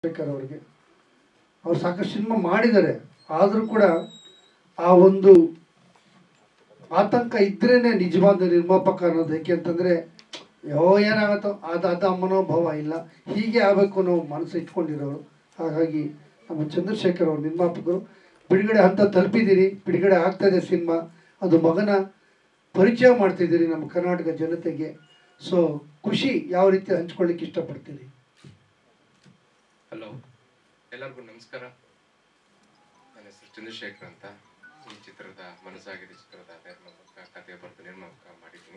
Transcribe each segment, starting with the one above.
ಶೇಖರ್ ಅವರಿಗೆ ಅವ್ರು ಸಾಕಷ್ಟು ಸಿನಿಮಾ ಮಾಡಿದ್ದಾರೆ ಆದರೂ ಕೂಡ ಆ ಒಂದು ಆತಂಕ ಇದ್ರೇನೆ ನಿಜವಾದ ನಿರ್ಮಾಪಕ ಅನ್ನೋದು ಏಕೆ ಅಂತಂದರೆ ಯಾವ ಏನಾಗತ್ತೋ ಅದು ಅದು ಮನೋಭಾವ ಇಲ್ಲ ಹೀಗೆ ಆಗಬೇಕು ಅನ್ನೋ ಮನಸ್ಸು ಇಟ್ಕೊಂಡಿರೋರು ಹಾಗಾಗಿ ನಮ್ಮ ಚಂದ್ರಶೇಖರ್ ಅವರು ನಿರ್ಮಾಪಕರು ಬಿಡುಗಡೆ ಹಂತ ತಲುಪಿದ್ದೀರಿ ಬಿಡುಗಡೆ ಆಗ್ತಾಯಿದೆ ಸಿನಿಮಾ ಅದು ಮಗನ ಪರಿಚಯ ಮಾಡ್ತಿದ್ದೀರಿ ನಮ್ಮ ಕರ್ನಾಟಕ ಜನತೆಗೆ ಸೊ ಖುಷಿ ಯಾವ ರೀತಿ ಹಂಚ್ಕೊಳ್ಳಿಕ್ಕೆ ಇಷ್ಟಪಡ್ತೀರಿ ಹಲೋ ಎಲ್ಲರಿಗೂ ನಮಸ್ಕಾರ ನನ್ನ ಹೆಸರು ಚಂದ್ರಶೇಖರ್ ಅಂತ ಈ ಚಿತ್ರದ ಮನಸ್ಸಾಗಿದೆ ಚಿತ್ರದ ನಿರ್ಮಾಪಕ ಕಥೆ ಬರೆದು ನಿರ್ಮಾಪಕ ಮಾಡಿದ್ದೀನಿ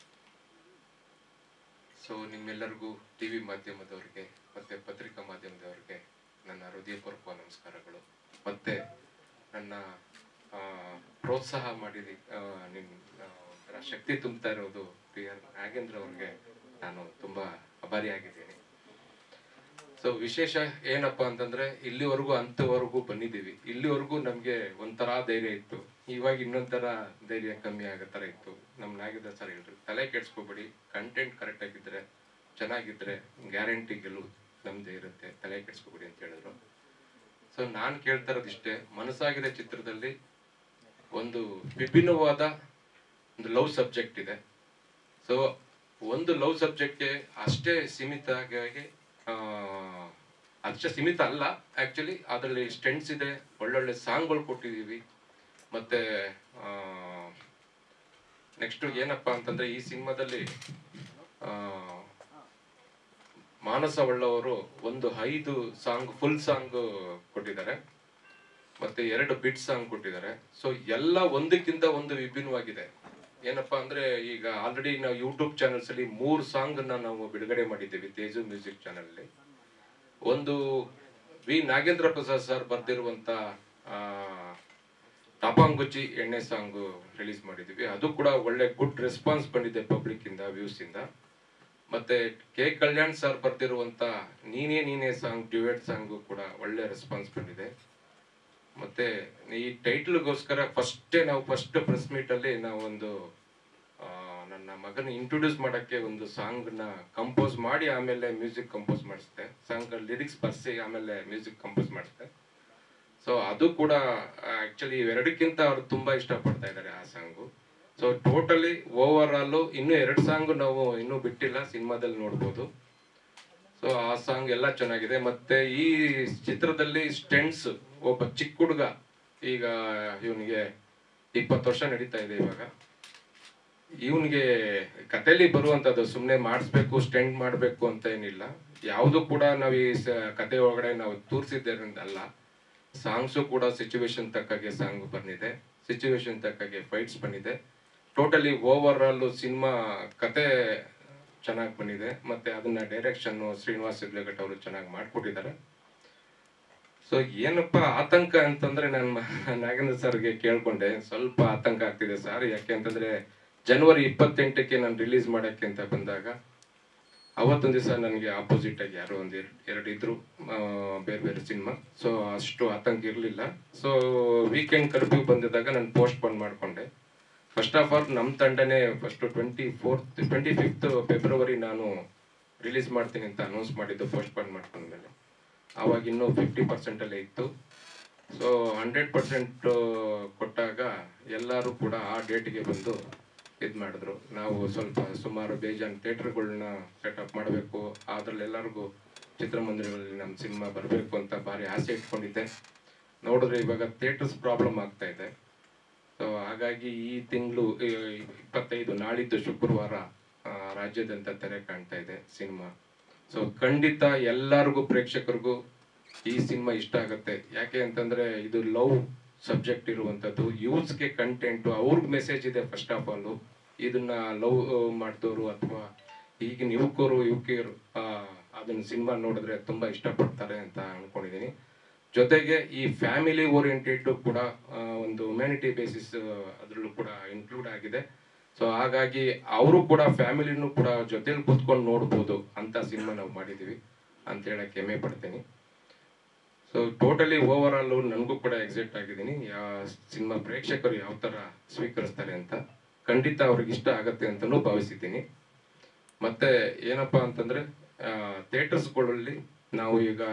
ಸೊ ನಿಮ್ಮೆಲ್ಲರಿಗೂ ಟಿ ವಿ ಮಾಧ್ಯಮದವರಿಗೆ ಮತ್ತೆ ಪತ್ರಿಕಾ ಮಾಧ್ಯಮದವರಿಗೆ ನನ್ನ ಹೃದಯಪೂರ್ವಕ ನಮಸ್ಕಾರಗಳು ಮತ್ತೆ ನನ್ನ ಆ, ಪ್ರೋತ್ಸಾಹ ಮಾಡಿದ ನಿಮ್ಮ ಒಂಥರ ಶಕ್ತಿ ತುಂಬ್ತಾ ಇರೋದು ಪಿ ಆರ್ ನಾಗೇಂದ್ರ ಅವ್ರಿಗೆ ನಾನು ತುಂಬಾ ಆಭಾರಿಯಾಗಿದ್ದೀನಿ ಸೊ ವಿಶೇಷ ಏನಪ್ಪಾ ಅಂತಂದ್ರೆ ಇಲ್ಲಿವರೆಗೂ ಅಂತವರೆಗೂ ಬಂದಿದ್ದೀವಿ ಇಲ್ಲಿವರೆಗೂ ನಮ್ಗೆ ಒಂಥರ ಧೈರ್ಯ ಇತ್ತು ಇವಾಗ ಇನ್ನೊಂಥರ ಧೈರ್ಯ ಕಮ್ಮಿ ಆಗೋ ಥರ ಇತ್ತು ನಮ್ ನಾಗಿದ್ದ ಸರ್ ಹೇಳ್ರಿ ತಲೆ ಕೆಡ್ಸ್ಕೊಬೇಡಿ ಕಂಟೆಂಟ್ ಕರೆಕ್ಟ್ ಆಗಿದ್ರೆ ಚೆನ್ನಾಗಿದ್ರೆ ಗ್ಯಾರಂಟಿ ಗೆಲುವು ನಮ್ದೇ ಇರುತ್ತೆ ತಲೆ ಕೆಡ್ಸ್ಕೊಬೇಡಿ ಅಂತ ಹೇಳಿದ್ರು ಸೊ ನಾನ್ ಕೇಳ್ತಾ ಇರೋದಿಷ್ಟೇ ಮನಸ್ಸಾಗಿದೆ ಚಿತ್ರದಲ್ಲಿ ಒಂದು ವಿಭಿನ್ನವಾದ ಒಂದು ಲವ್ ಸಬ್ಜೆಕ್ಟ್ ಇದೆ ಸೊ ಒಂದು ಲವ್ ಸಬ್ಜೆಕ್ಟ್ಗೆ ಅಷ್ಟೇ ಸೀಮಿತ ಆಗಿ ಆ, ಅಷ್ಟೇ ಸೀಮಿತ ಅಲ್ಲ ಆಕ್ಚುಲಿ ಅದರಲ್ಲಿ ಸ್ಟೆಂಟ್ಸ್ ಇದೆ ಒಳ್ಳೊಳ್ಳೆ ಸಾಂಗ್ಗಳು ಕೊಟ್ಟಿದ್ದೀವಿ ಮತ್ತೆ ನೆಕ್ಸ್ಟ್ ಏನಪ್ಪಾ ಅಂತಂದ್ರೆ ಈ ಸಿನಿಮಾದಲ್ಲಿ ಆ, ಮಾನಸ ಒಳ್ಳವರು ಒಂದು ಐದು ಸಾಂಗ್ ಫುಲ್ ಸಾಂಗ್ ಕೊಟ್ಟಿದ್ದಾರೆ ಮತ್ತೆ ಎರಡು ಬಿಟ್ ಸಾಂಗ್ ಕೊಟ್ಟಿದ್ದಾರೆ ಸೊ ಎಲ್ಲ ಒಂದಕ್ಕಿಂತ ಒಂದು ವಿಭಿನ್ನವಾಗಿದೆ ಏನಪ್ಪಾ ಅಂದ್ರೆ ಈಗ ಆಲ್ರೆಡಿ ನಾವು ಯೂಟ್ಯೂಬ್ ಚಾನಲ್ಸ್ ಅಲ್ಲಿ ಮೂರು ಸಾಂಗ್ ಅನ್ನ ನಾವು ಬಿಡುಗಡೆ ಮಾಡಿದ್ದೇವೆ ತೇಜು ಮ್ಯೂಸಿಕ್ ಚಾನಲ್ ಅಲ್ಲಿ ಒಂದು ವಿ ನಾಗೇಂದ್ರ ಪ್ರಸಾದ್ ಸರ್ ಬರ್ದಿರುವಂತ ಆ, ಟಾಪಾಂಗುಚ್ಚಿ ಎಣ್ಣೆ ಸಾಂಗ್ ರಿಲೀಸ್ ಮಾಡಿದೀವಿ ಅದು ಕೂಡ ಒಳ್ಳೆ ಗುಡ್ ರೆಸ್ಪಾನ್ಸ್ ಬಂದಿದೆ ಪಬ್ಲಿಕ್ ಇಂದ ವ್ಯೂಸ್ ಇಂದ ಮತ್ತೆ ಕೆ ಕಲ್ಯಾಣ್ ಸರ್ ಬರ್ದಿರುವಂತ ನೀನೇ ನೀನೇ ಸಾಂಗ್ ಡ್ಯೂಯೆಟ್ ಸಾಂಗ್ ಕೂಡ ಒಳ್ಳೆ ರೆಸ್ಪಾನ್ಸ್ ಬಂದಿದೆ ಮತ್ತೆ ಈ ಟೈಟ್ಲ್ಗೋಸ್ಕರ ಫಸ್ಟೇ ನಾವು ಫಸ್ಟ್ ಪ್ರೆಸ್ ಮೀಟ್ ಅಲ್ಲಿ ನಾವು ಒಂದು ಆ, ನನ್ನ ಮಗನ ಇಂಟ್ರೊಡ್ಯೂಸ್ ಮಾಡಕ್ಕೆ ಒಂದು ಸಾಂಗ್ ನ ಕಂಪೋಸ್ ಮಾಡಿ ಆಮೇಲೆ ಮ್ಯೂಸಿಕ್ ಕಂಪೋಸ್ ಮಾಡಿಸ್ದೆ ಸಾಂಗ್ ಲಿರಿಕ್ಸ್ ಬರ್ಸಿ ಆಮೇಲೆ ಮ್ಯೂಸಿಕ್ ಕಂಪೋಸ್ ಮಾಡಿಸ್ದೆ ಸೊ ಅದು ಕೂಡ ಆಕ್ಚುಲಿ ಇವೆರಡಕ್ಕಿಂತ ಅವ್ರು ತುಂಬಾ ಇಷ್ಟಪಡ್ತಾ ಇದ್ದಾರೆ ಆ song so totally over all ಇನ್ನು ಎರಡು ಸಾಂಗ್ ನಾವು ಇನ್ನೂ ಬಿಟ್ಟಿಲ್ಲ ಸಿನಿಮಾದಲ್ಲಿ ನೋಡ್ಬೋದು ಸೊ ಆ ಸಾಂಗ್ ಎಲ್ಲ ಚೆನ್ನಾಗಿದೆ ಮತ್ತೆ ಈ ಚಿತ್ರದಲ್ಲಿ ಸ್ಟೆಂಟ್ಸ್ ಒಬ್ಬ ಚಿಕ್ಕ ಹುಡುಗ ಈಗ ಇವನಿಗೆ ಇಪ್ಪತ್ತು ವರ್ಷ ನಡೀತಾ ಇದೆ ಇವಾಗ ಇವನಿಗೆ ಕಥೆಲಿ ಬರುವಂತದ್ದು ಸುಮ್ಮನೆ ಮಾಡಿಸ್ಬೇಕು ಸ್ಟೆಂಟ್ ಮಾಡಬೇಕು ಅಂತ ಏನಿಲ್ಲ ಯಾವುದು ಕೂಡ ನಾವು ಈ ಸ- ಕತೆ ಒಳಗಡೆ ನಾವು ತೋರಿಸಿದ್ದೇನೆ ಸಾಂಗ್ಸು ಕೂಡ ಸಿಚುವೇಶನ್ ತಕ್ಕಾಗೆ ಸಾಂಗ್ ಬಂದಿದೆ ಸಿಚುವೇಶನ್ ತಕ್ಕಾಗೆ ಫೈಟ್ಸ್ ಬಂದಿದೆ ಟೋಟಲಿ ಓವರ್ ಆಲ್ ಸಿನಿಮಾ ಕತೆ ಚೆನ್ನಾಗಿ ಬಂದಿದೆ ಮತ್ತೆ ಅದನ್ನ ಡೈರೆಕ್ಷನ್ ಶ್ರೀನಿವಾಸ್ ಸಿದ್ಲಘಟ್ ಅವರು ಚೆನ್ನಾಗಿ ಮಾಡ್ಕೊಟ್ಟಿದ್ದಾರೆ ಸೊ ಏನಪ್ಪ ಆತಂಕ ಅಂತಂದ್ರೆ ನಾನು ನಾಗೇಂದ್ರ ಸರ್ಗೆ ಕೇಳ್ಕೊಂಡೆ ಸ್ವಲ್ಪ ಆತಂಕ ಆಗ್ತಿದೆ ಸರ್ ಯಾಕೆ ಅಂತಂದ್ರೆ ಜನವರಿ ಇಪ್ಪತ್ತೆಂಟಕ್ಕೆ ನಾನು ರಿಲೀಸ್ ಮಾಡಕ್ಕೆ ಅಂತ ಬಂದಾಗ ಅವತ್ತೊಂದು ದಿವಸ ನನಗೆ ಆಪೋಸಿಟ್ ಆಗಿ ಯಾರೋ ಒಂದು ಎರಡು ಇದ್ರು ಆ, ಬೇರೆ ಬೇರೆ ಸಿನಿಮಾ ಸೊ ಅಷ್ಟು ಆತಂಕ ಇರಲಿಲ್ಲ ಸೊ ವೀಕೆಂಡ್ ಕರ್ಫ್ಯೂ ಬಂದಿದ್ದಾಗ ನಾನು ಪೋಸ್ಟ್ ಪೋನ್ ಮಾಡ್ಕೊಂಡೆ ಫಸ್ಟ್ ಆಫ್ ಆಲ್ ನಮ್ಮ ತಂಡನೇ first twenty fourth twenty fifth February ನಾನು ರಿಲೀಸ್ ಮಾಡ್ತೀನಿ ಅಂತ ಅನೌನ್ಸ್ ಮಾಡಿದ್ದು ಪೋಸ್ಟ್ ಪೋನ್ ಮಾಡ್ಕೊಂಡ್ಮೇಲೆ ಆವಾಗ ಇನ್ನೂ ಫಿಫ್ಟಿ ಪರ್ಸೆಂಟ್ ಅಲ್ಲೇ ಇತ್ತು ಸೊ ಹಂಡ್ರೆಡ್ ಪರ್ಸೆಂಟ್ ಕೊಟ್ಟಾಗ ಎಲ್ಲರೂ ಕೂಡ ಆ ಡೇಟ್ಗೆ ಬಂದು ಇದು ಮಾಡಿದ್ರು ನಾವು ಸ್ವಲ್ಪ ಸುಮಾರು ಬೇಜಾನ್ ಥಿಯೇಟರ್ಗಳನ್ನ ಸೆಟಪ್ ಮಾಡಬೇಕು ಅದ್ರಲ್ಲಿ ಎಲ್ಲರಿಗೂ ಚಿತ್ರಮಂದಿರಗಳಲ್ಲಿ ನಮ್ಮ ಸಿನಿಮಾ ಬರಬೇಕು ಅಂತ ಭಾರಿ ಆಸೆ ಇಟ್ಕೊಂಡಿದ್ದೆ ನೋಡಿದ್ರೆ ಇವಾಗ ಥಿಯೇಟರ್ಸ್ ಪ್ರಾಬ್ಲಮ್ ಆಗ್ತಾ ಇದೆ ಸೊ ಹಾಗಾಗಿ ಈ ತಿಂಗಳು ಇಪ್ಪತ್ತೈದು ನಾಳಿದ್ದು ಶುಕ್ರವಾರ ಆ, ರಾಜ್ಯಾದ್ಯಂತ ತೆರೆ ಕಾಣ್ತಾ ಇದೆ ಸಿನಿಮಾ ಸೊ ಖಂಡಿತ ಎಲ್ಲರಿಗೂ ಪ್ರೇಕ್ಷಕರಿಗೂ ಈ ಸಿನಿಮಾ ಇಷ್ಟ ಆಗುತ್ತೆ ಯಾಕೆ ಅಂತಂದ್ರೆ ಇದು ಲವ್ ಸಬ್ಜೆಕ್ಟ್ ಇರುವಂತದ್ದು ಯೂತ್ಸ್ಗೆ ಕಂಟೆಂಟ್ ಅವ್ರಿಗೆ ಮೆಸೇಜ್ ಇದೆ ಫಸ್ಟ್ ಆಫ್ ಆಲ್ ಇದನ್ನ ಲವ್ ಮಾಡಿದವರು ಅಥವಾ ಈಗಿನ ಯುವಕರು ಯುವಕಿಯರು ಆ, ಅದನ್ನ ಸಿನಿಮಾ ನೋಡಿದ್ರೆ ತುಂಬಾ ಇಷ್ಟಪಡ್ತಾರೆ ಅಂತ ಅನ್ಕೊಂಡಿದೀನಿ ಜೊತೆಗೆ ಈ ಫ್ಯಾಮಿಲಿ ಓರಿಯೆಂಟೆಡ್ ಕೂಡ ಆ, ಒಂದು ಹ್ಯುಮ್ಯಾನಿಟಿ ಬೇಸಿಸ್ ಅದರಲ್ಲೂ ಕೂಡ ಇನ್ಕ್ಲೂಡ್ ಆಗಿದೆ ಸೊ ಹಾಗಾಗಿ ಅವರು ಕೂಡ ಫ್ಯಾಮಿಲಿನೂ ಕೂಡ ಜೊತೆಲಿ ಕೂತ್ಕೊಂಡು ನೋಡ್ಬೋದು ಅಂತ ಸಿನಿಮಾ ನಾವು ಮಾಡಿದೀವಿ ಅಂತ ಹೇಳಕ್ ಹೆಮ್ಮೆ ಪಡ್ತೀನಿ ಸೊ ಟೋಟಲಿ ಓವರ್ ಆಲ್ ನನಗೂ ಕೂಡ ಎಕ್ಸೈಟ್ ಆಗಿದ್ದೀನಿ ಯಾ ಸಿನಿಮಾ ಪ್ರೇಕ್ಷಕರು ಯಾವ ತರ ಸ್ವೀಕರಿಸ್ತಾರೆ ಅಂತ ಖಂಡಿತ ಅವ್ರಿಗೆ ಇಷ್ಟ ಆಗತ್ತೆ ಅಂತಲೂ ಭಾವಿಸಿದ್ದೀನಿ ಮತ್ತೆ ಏನಪ್ಪಾ ಅಂತಂದ್ರೆ ಥಿಯೇಟರ್ಸ್ಗಳಲ್ಲಿ ನಾವು ಈಗ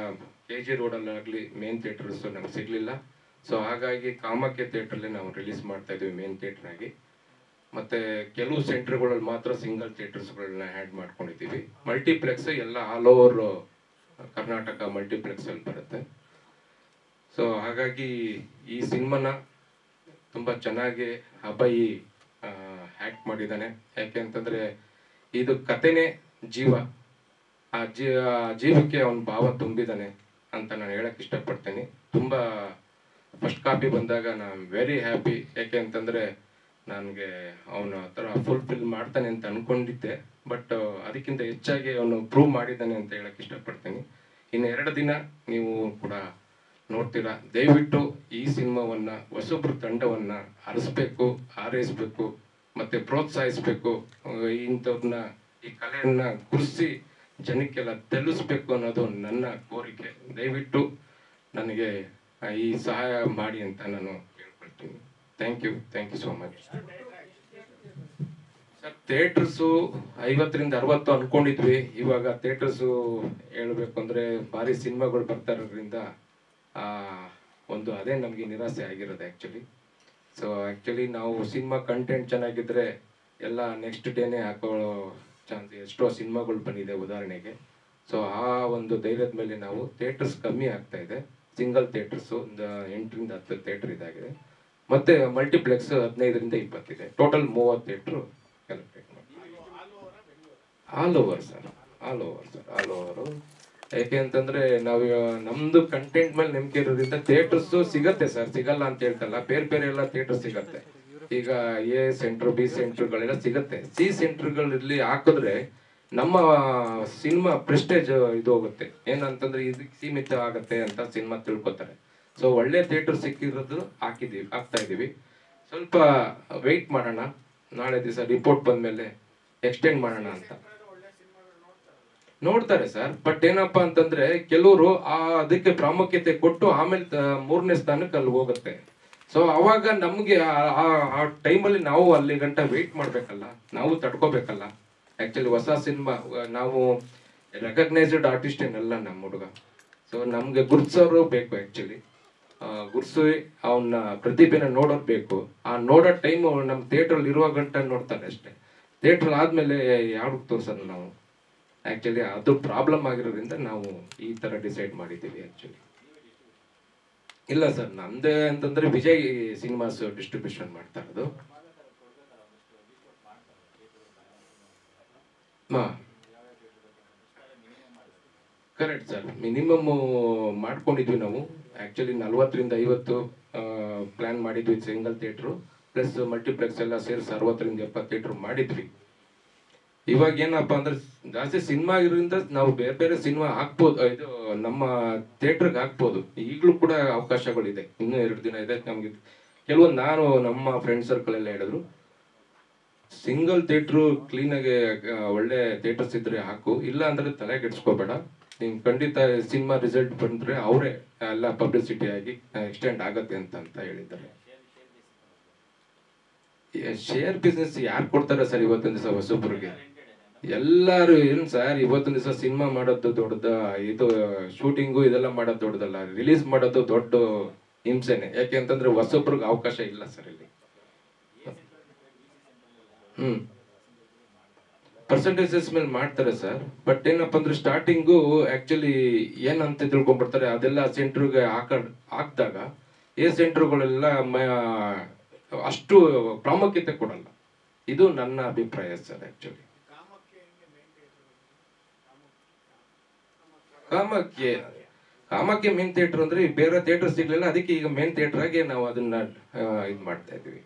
ಕೆ ಜಿ ರೋಡಲ್ಲಾಗಲಿ ಮೇನ್ ಥಿಯೇಟರ್ಸ್ ನಮ್ಗೆ ಸಿಗಲಿಲ್ಲ ಸೊ ಹಾಗಾಗಿ ಕಾಮಾಖ್ಯ ಥಿಯೇಟ್ರಲ್ಲಿ ನಾವು ರಿಲೀಸ್ ಮಾಡ್ತಾ ಇದ್ವಿ ಮೇನ್ ಥಿಯೇಟರ್ ಆಗಿ ಮತ್ತೆ ಕೆಲವು ಸೆಂಟರ್ಗಳಲ್ಲಿ ಮಾತ್ರ ಸಿಂಗಲ್ ಥಿಯೇಟರ್ಸ್ಗಳನ್ನ ಆ್ಯಡ್ ಮಾಡ್ಕೊಂಡಿದ್ದೀವಿ ಮಲ್ಟಿಪ್ಲೆಕ್ಸ್ ಎಲ್ಲ ಆಲ್ ಓವರ್ ಕರ್ನಾಟಕ ಮಲ್ಟಿಪ್ಲೆಕ್ಸ್ ಅಲ್ಲಿ ಬರುತ್ತೆ ಸೊ ಹಾಗಾಗಿ ಈ ಸಿನಿಮಾನ ತುಂಬ ಚೆನ್ನಾಗಿ ಅಭಯ್ ಆ್ಯಕ್ಟ್ ಮಾಡಿದ್ದಾನೆ ಯಾಕೆ ಅಂತಂದರೆ ಇದು ಕಥೆನೇ ಜೀವ ಆ ಜೀ ಆ ಜೀವಕ್ಕೆ ಅವನ ಭಾವ ತುಂಬಿದ್ದಾನೆ ಅಂತ ನಾನು ಹೇಳಕ್ ಇಷ್ಟಪಡ್ತೀನಿ ತುಂಬ ಫಸ್ಟ್ ಕಾಪಿ ಬಂದಾಗ ನಾನು ವೆರಿ ಹ್ಯಾಪಿ ಯಾಕೆ ಅಂತಂದರೆ ನನಗೆ ಅವನು ಆ ಥರ ಫುಲ್ಫಿಲ್ ಮಾಡ್ತಾನೆ ಅಂತ ಅನ್ಕೊಂಡಿದ್ದೆ ಬಟ್ ಅದಕ್ಕಿಂತ ಹೆಚ್ಚಾಗಿ ಅವನು ಪ್ರೂವ್ ಮಾಡಿದ್ದಾನೆ ಅಂತ ಹೇಳಕ್ ಇಷ್ಟಪಡ್ತೀನಿ ಇನ್ನು ಎರಡು ದಿನ ನೀವು ಕೂಡ ನೋಡ್ತೀರಾ ದಯವಿಟ್ಟು ಈ ಸಿನಿಮಾವನ್ನ ಹೊಸಬ್ರ ತಂಡವನ್ನ ಹರಿಸ್ಬೇಕು ಹಾರೈಸ್ಬೇಕು ಮತ್ತೆ ಪ್ರೋತ್ಸಾಹಿಸ್ಬೇಕು ಅಹ್ ಇಂಥವ್ರನ್ನ ಈ ಕಲೆಯನ್ನ ಗುರುಸಿ ಜನಕ್ಕೆಲ್ಲ ತಿಳಿಸ್ಬೇಕು ಅನ್ನೋದು ನನ್ನ ಕೋರಿಕೆ ದಯವಿಟ್ಟು ನನಗೆ ಆ, ಈ ಸಹಾಯ ಮಾಡಿ ಅಂತ ನಾನು ಕೇಳ್ಕೊಳ್ತೀನಿ thank you thank you so much sir theatres ಐವತ್ತರಿಂದ ಅರವತ್ತು ಅನ್ಕೊಂಡಿದ್ವಿ ಇವಾಗ ಥಿಯೇಟರ್ಸು ಹೇಳ್ಬೇಕು ಅಂದ್ರೆ ಭಾರಿ ಸಿನಿಮಾಗಳು ಬರ್ತಾ ಇರೋದ್ರಿಂದ ಆ, ಒಂದು ಅದೇ ನಮಗೆ ನಿರಾಸೆ ಆಗಿರೋದು ಆ್ಯಕ್ಚುಲಿ ಸೊ ಆ್ಯಕ್ಚುಲಿ ನಾವು ಸಿನಿಮಾ ಕಂಟೆಂಟ್ ಚೆನ್ನಾಗಿದ್ರೆ ಎಲ್ಲ ನೆಕ್ಸ್ಟ್ ಡೇನೇ ಹಾಕೊಳ್ಳೋ ಚಾನ್ಸ್ ಎಷ್ಟೋ ಸಿನಿಮಾಗಳು ಬಂದಿದೆ ಉದಾಹರಣೆಗೆ ಸೊ ಆ ಒಂದು ಧೈರ್ಯದ ಮೇಲೆ ನಾವು ಥಿಯೇಟರ್ಸ್ ಕಮ್ಮಿ ಆಗ್ತಾ ಇದೆ ಸಿಂಗಲ್ ಥಿಯೇಟರ್ಸು ಒಂದು ಎಂಟರಿಂದ ಹತ್ತು ಥಿಯೇಟರ್ ಇದಾಗಿದೆ ಮತ್ತೆ ಮಲ್ಟಿಪ್ಲೆಕ್ಸ್ ಹದಿನೈದರಿಂದ ಇಪ್ಪತ್ತಿದೆ ಟೋಟಲ್ ಮೂವತ್ತು ಥಿಯೇಟ್ರು ಕಲೆಕ್ಟೆಡ್ ಮಾಡಿ all over sir all over sir all over ಯಾಕೆ ಅಂತಂದ್ರೆ ನಾವು ನಮ್ದು ಕಂಟೆಂಟ್ ಮೇಲೆ ನಂಬಿಕೆ ಇರೋದ್ರಿಂದ ಥಿಯೇಟರ್ಸ್ ಸಿಗತ್ತೆ ಸರ್ ಸಿಗಲ್ಲ ಅಂತ ಹೇಳ್ತಲ್ಲ ಬೇರೆ ಬೇರೆ ಎಲ್ಲ ಥಿಯೇಟರ್ ಸಿಗತ್ತೆ ಈಗ ಎ ಸೆಂಟರ್ ಬಿ ಸೆಂಟರ್ಗಳೆಲ್ಲ ಸಿಗತ್ತೆ ಸಿ ಸೆಂಟರ್ಗಳಲ್ಲಿ ಹಾಕಿದ್ರೆ ನಮ್ಮ ಸಿನಿಮಾ ಪ್ರೆಸ್ಟೇಜ್ ಇದು ಹೋಗುತ್ತೆ ಏನಂತಂದ್ರೆ ಇದಕ್ಕೆ ಸೀಮಿತ ಆಗತ್ತೆ ಅಂತ ಸಿನಿಮಾ ತಿಳ್ಕೊತಾರೆ ಸೊ ಒಳ್ಳೆ ಥಿಯೇಟರ್ ಸಿಕ್ಕಿರೋದು ಹಾಕಿದೀವಿ ಹಾಕ್ತಾ ಇದೀವಿ ಸ್ವಲ್ಪ ವೆಯ್ಟ್ ಮಾಡೋಣ ನಾಳೆ ದಿವಸ ರಿಪೋರ್ಟ್ ಬಂದ್ಮೇಲೆ ಎಕ್ಸ್ಟೆಂಡ್ ಮಾಡೋಣ ಅಂತ ನೋಡ್ತಾರೆ ಸರ್ ಬಟ್ ಏನಪ್ಪಾ ಅಂತಂದ್ರೆ ಕೆಲವರು ಆ ಅದಕ್ಕೆ ಪ್ರಾಮುಖ್ಯತೆ ಕೊಟ್ಟು ಆಮೇಲೆ ತ- ಮೂರನೇ ಸ್ಥಾನಕ್ಕೆ ಅಲ್ಲಿ ಹೋಗುತ್ತೆ ಸೊ ಅವಾಗ ನಮ್ಗೆ ಆ- ಆ- ಆ ಟೈಮಲ್ಲಿ ನಾವು ಅಲ್ಲಿ ಗಂಟ ವೆಯ್ಟ್ ಮಾಡ್ಬೇಕಲ್ಲ ನಾವು ತಡ್ಕೋಬೇಕಲ್ಲ ಆಕ್ಚುಲಿ ಹೊಸ ಸಿನಿಮಾ ನಾವು ರೆಕಗ್ನೈಸ್ಡ್ ಆರ್ಟಿಸ್ಟ್ ಏನಲ್ಲ ನಮ್ಮ ಹುಡುಗ ಸೊ ನಮ್ಗೆ ಗುರ್ಸೋರು ಬೇಕು ಆಕ್ಚುಲಿ ಗುರ್ಸು ಅವನ ಪ್ರತಿಭೆನ ನೋಡೋದು ಬೇಕು ಆ ನೋಡೋ ಟೈಮ್ ನಮ್ಮ ಥಿಯೇಟ್ರಲ್ಲಿ ಇರುವ ಗಂಟ ನೋಡ್ತಾರೆ ಅಷ್ಟೇ ಥಿಯೇಟ್ರ್ ಆದ್ಮೇಲೆ ಯಾರು ತೋರ್ಸೋದು ನಾವು ಆಕ್ಚುಲಿ ಅದು ಪ್ರಾಬ್ಲಮ್ ಆಗಿರೋದ್ರಿಂದ ನಾವು ಈ ತರ ಡಿಸೈಡ್ ಮಾಡಿದ್ದೀವಿ ಆಕ್ಚುಲಿ ಇಲ್ಲ ಸರ್ ನಮ್ದೇ ಅಂತಂದ್ರೆ ವಿಜಯ್ ಸಿನಿಮಾಸ್ ಡಿಸ್ಟ್ರಿಬ್ಯೂಷನ್ ಮಾಡ್ತಾ ಇರೋದು ಹಾ ಕರೆಕ್ಟ್ ಸರ್ ಮಿನಿಮಮ್ ಮಾಡ್ಕೊಂಡಿದ್ವಿ ನಾವು ಆಕ್ಚುಲಿ ನಲ್ವತ್ತರಿಂದ ಐವತ್ತು ಪ್ಲಾನ್ ಮಾಡಿದ್ವಿ ಸಿಂಗಲ್ ಥಿಯೇಟ್ರು ಪ್ಲಸ್ ಮಲ್ಟಿಪ್ಲೆಕ್ಸ್ ಎಲ್ಲ ಸೇರಿಸಿ ಅರವತ್ತರಿಂದ ಎಪ್ಪತ್ತು ಥಿಯೇಟ್ರ್ ಮಾಡಿದ್ವಿ ಇವಾಗ ಏನಪ್ಪಾ ಅಂದ್ರೆ ಜಾಸ್ತಿ ಸಿನಿಮಾ ಇರೋದ್ರಿಂದ ನಾವು ಬೇರೆ ಬೇರೆ ಸಿನಿಮಾ ಹಾಕ್ಬೋದು ಇದು ನಮ್ಮ ಥಿಯೇಟರ್ಗೆ ಹಾಕ್ಬೋದು ಈಗಲೂ ಕೂಡ ಅವಕಾಶಗಳಿದೆ ಇನ್ನೂ ಎರಡು ದಿನ ಇದೆ ನಮ್ಗೆ ಕೆಲವೊಂದು ನಾನು ನಮ್ಮ ಫ್ರೆಂಡ್ ಸರ್ಕಲ್ ಎಲ್ಲ ಹೇಳಿದ್ರು ಸಿಂಗಲ್ ಥಿಯೇಟ್ರು ಕ್ಲೀನಾಗಿ ಒಳ್ಳೆ ಥಿಯೇಟರ್ಸ್ ಇದ್ರೆ ಹಾಕು ಇಲ್ಲ ಅಂದ್ರೆ ತಲೆ ಕೆಡ್ಸ್ಕೋಬೇಡ ನಿನ್ ಖಂಡಿತ ಸಿನಿಮಾ ರಿಸಲ್ಟ್ ಬಂದ್ರೆ ಅವರೇ ಎಲ್ಲ ಪಬ್ಲಿಸಿಟಿ ಆಗಿ ಎಕ್ಸ್ಟೆಂಡ್ ಆಗತ್ತೆ ಅಂತ ಅಂತ ಹೇಳಿದ್ದಾರೆ ಶೇರ್ ಬಿಸ್ನೆಸ್ ಯಾರು ಕೊಡ್ತಾರೆ ಸರ್ ಇವತ್ತಿನ ದಿವಸ ಹೊಸೊಬ್ರಿಗೆ ಎಲ್ಲಾರು ಏನ್ ಸರ್ ಇವತ್ತಿನ ದಿವಸ ಸಿನಿಮಾ ಮಾಡೋದು ದೊಡ್ಡದ ಇದು ಶೂಟಿಂಗು ಇದೆಲ್ಲ ಮಾಡೋದು ದೊಡ್ಡದಲ್ಲ ರಿಲೀಸ್ ಮಾಡೋದು ದೊಡ್ಡ ಹಿಂಸೆನೆ ಯಾಕೆ ಅಂತಂದ್ರೆ ಹೊಸೊಬ್ರಿಗೆ ಅವಕಾಶ ಇಲ್ಲ ಸರ್ ಇಲ್ಲಿ ಹ್ಮ್ ಪರ್ಸೆಂಟೇಜಸ್ ಮೇಲೆ ಮಾಡ್ತಾರೆ ಸರ್ ಬಟ್ ಏನಪ್ಪಾ ಅಂದ್ರೆ ಸ್ಟಾರ್ಟಿಂಗು ಆಕ್ಚುಲಿ ಏನಂತ ತಿಳ್ಕೊಂಡ್ಬಿಡ್ತಾರೆ ಅದೆಲ್ಲ ಸೆಂಟ್ರಿಗೆ ಹಾಕ ಹಾಕ್ದಾಗ ಎ ಸೆಂಟರ್ಗಳೆಲ್ಲ ಅಷ್ಟು ಪ್ರಾಮುಖ್ಯತೆ ಕೊಡಲ್ಲ ಇದು ನನ್ನ ಅಭಿಪ್ರಾಯ ಸರ್ ಆಕ್ಚುಲಿ ಕಾಮಕ್ಕೆ ಕಾಮಕ್ಕೆ ಮೇನ್ ಥಿಯೇಟರ್ ಅಂದ್ರೆ ಈ ಬೇರೆ ಥಿಯೇಟರ್ ಸಿಗ್ಲಿಲ್ಲ ಅದಕ್ಕೆ ಈಗ ಮೇನ್ ಥಿಯೇಟರ್ ಆಗಿ ನಾವು ಅದನ್ನ ಇದು ಮಾಡ್ತಾ ಇದೀವಿ